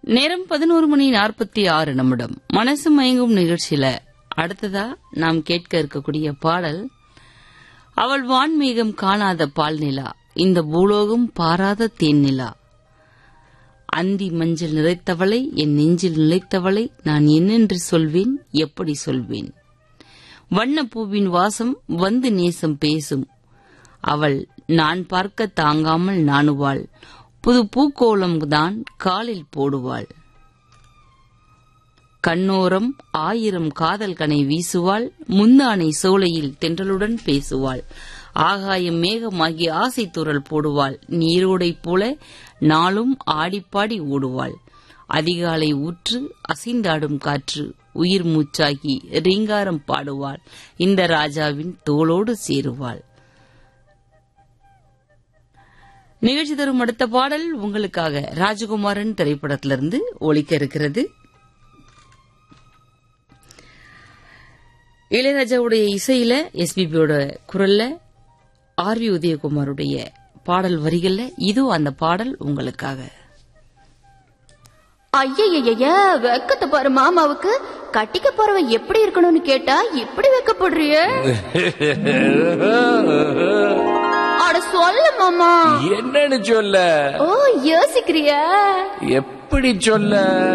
நேரம் பதினோரு மணி நாற்பத்தி ஆறு நிமிடம் மனசு மயங்கும் நிகழ்ச்சியில அடுத்ததா நாம் கேட்க இருக்கக்கூடிய பாடல் அவள் வான்மீகம் காணாத பால் நிலா இந்த பூலோகம் பாராத தேன் நிலா அந்தி மஞ்சள் நிறைத்தவளை என் நெஞ்சில் நிலைத்தவளை நான் என்னென்று சொல்வேன் எப்படி சொல்வேன் வண்ணப்பூவின் வாசம் வந்து நேசம் பேசும் அவள் நான் பார்க்க தாங்காமல் நாணுவாள் புது பூக்கோளம் தான் காலில் போடுவாள் கண்ணோரம் ஆயிரம் காதல் கனை வீசுவாள் முந்தானை சோலையில் தென்றலுடன் பேசுவாள் ஆகாயம் மேகமாகி ஆசை துரல் போடுவாள் நீரோடை போல நாளும் ஆடிப்பாடி ஓடுவாள் அதிகாலை ஊற்று அசைந்தாடும் காற்று உயிர் மூச்சாகி ரீங்காரம் பாடுவாள் இந்த ராஜாவின் தோளோடு சேருவாள் நிகழ்ச்சி தரும் அடுத்த பாடல் உங்களுக்காக ராஜகுமாரன் திரைப்படத்திலிருந்து ஒலிக்க இருக்கிறது இளையராஜாவுடைய இசையில எஸ்பிபியோட குரல்ல ஆர் வி உதயகுமாருடைய பாடல் வரிகள்ல இதோ அந்த பாடல் உங்களுக்காக ஐயய்யய்ய வெக்கத்தை பாரு மாமாவுக்கு கட்டிக்க போறவன் எப்படி இருக்கணும்னு கேட்டா இப்படி வெக்கப்படுறிய அட சொல்லு மாமா என்னன்னு சொல்ல ஓ யோசிக்கிறியா எப்படி சொல்ல